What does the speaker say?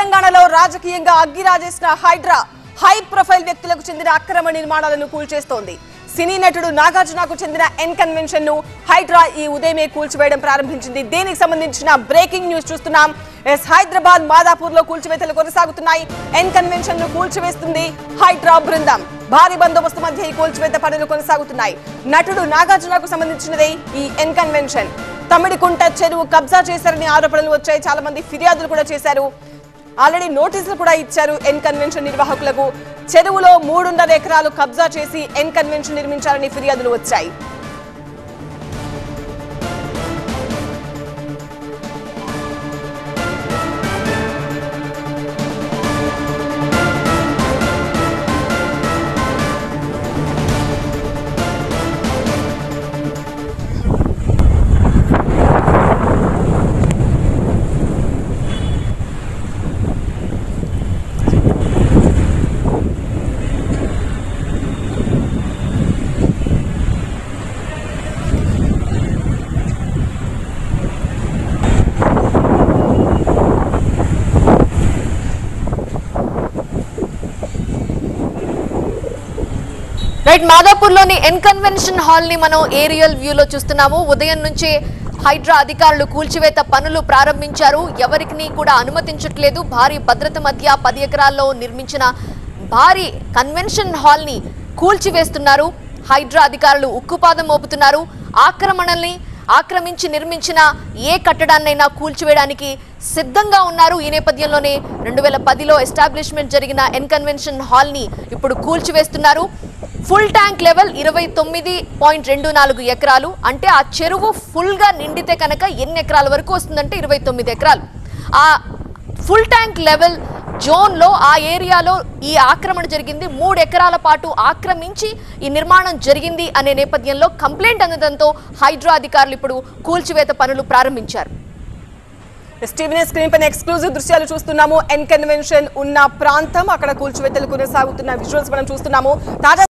తెలంగాణలో రాజకీయంగా అగ్గిరాజేసిన Hydraa high profile వ్యక్తులకు చెందిన అక్రమ నిర్మాణాలను కూల్చేస్తోంది సినీ నటుడు నాగార్జునకు చెందిన ఎన్ కన్వెన్షన్ ను హైడ్రా ఈ ఉదయమే కూల్చివేయడం ప్రారంభించింది దీనికి సంబంధించిన బ్రేకింగ్ న్యూస్ చూస్తున్నాం ఎస్ హైదరాబాద్ మాదాపూర్ లో కూల్చివేతలు కొనసాగుతున్నాయి ఎన్ కన్వెన్షన్ ను కూల్చివేస్తుంది హైడ్రా బృందం భారీ బందోబస్తు మధ్య ఈ కూల్చివేత పనులు కొనసాగుతున్నాయి నటుడు నాగార్జునకు సంబంధించినదే ఈ ఎన్ కన్వెన్షన్ తమిడికుంట చెరువు కబ్జా చేశారని ఆరోపణలు వచ్చాయి చాలా మంది ఫిర్యాదులు కూడా చేశారు ఆల్రెడీ నోటీసులు కూడా ఇచ్చారు ఎన్ కన్వెన్షన్ నిర్వాహకులకు చెరువులో మూడున్నర ఎకరాలు కబ్జా చేసి ఎన్ కన్వెన్షన్ నిర్మించారని ఫిర్యాదులు వచ్చాయి రైట్ మాదాపూర్ లోని ఎన్ కన్వెన్షన్ హాల్ ని మనం ఏరియల్ వ్యూలో చూస్తున్నాము ఉదయం నుంచి హైడ్రా అధికారులు కూల్చివేత పనులు ప్రారంభించారు ఎవరికి కూడా అనుమతించట్లేదు భారీ భద్రత మధ్య పది ఎకరాల్లో నిర్మించిన భారీ కన్వెన్షన్ హాల్ ని కూల్చివేస్తున్నారు హైడ్రా అధికారులు ఉక్కుపాదం మోపుతున్నారు ఆక్రమణల్ని ఆక్రమించి నిర్మించిన ఏ కట్టడాన్నైనా కూల్చివేయడానికి సిద్ధంగా ఉన్నారు ఈ నేపథ్యంలోనే రెండు వేల పదిలో ఎస్టాబ్లిష్మెంట్ జరిగిన ఎన్ కన్వెన్షన్ హాల్ ని ఇప్పుడు కూల్చివేస్తున్నారు ఫుల్ ట్యాంక్ లెవెల్ ఇరవై తొమ్మిది పాయింట్ రెండు నాలుగు ఎకరాలు అంటే ఆ చెరువు ఫుల్ గా నిండితే కనుక ఎన్ని ఎకరాల వరకు వస్తుందంటే ఇరవై తొమ్మిది ఎకరాలు ఆ ఫుల్ ట్యాంక్ లెవెల్ జోన్ లో ఆ ఏరియాలో ఈ ఆక్రమణ జరిగింది మూడు ఎకరాల పాటు ఆక్రమించి ఈ నిర్మాణం జరిగింది అనే నేపథ్యంలో కంప్లైంట్ అందడంతో హైడ్రా అధికారులు ఇప్పుడు కూల్చివేత పనులు ప్రారంభించారు స్టీవెన్ స్క్రీన్ పైన ఎక్స్క్లూజివ్ దృశ్యాలు చూస్తున్నాము ఎన్ కన్వెన్షన్ ఉన్న ప్రాంతం అక్కడ కూల్చివేతలు కొనసాగుతున్న విజువల్స్ మనం చూస్తున్నాము తాజా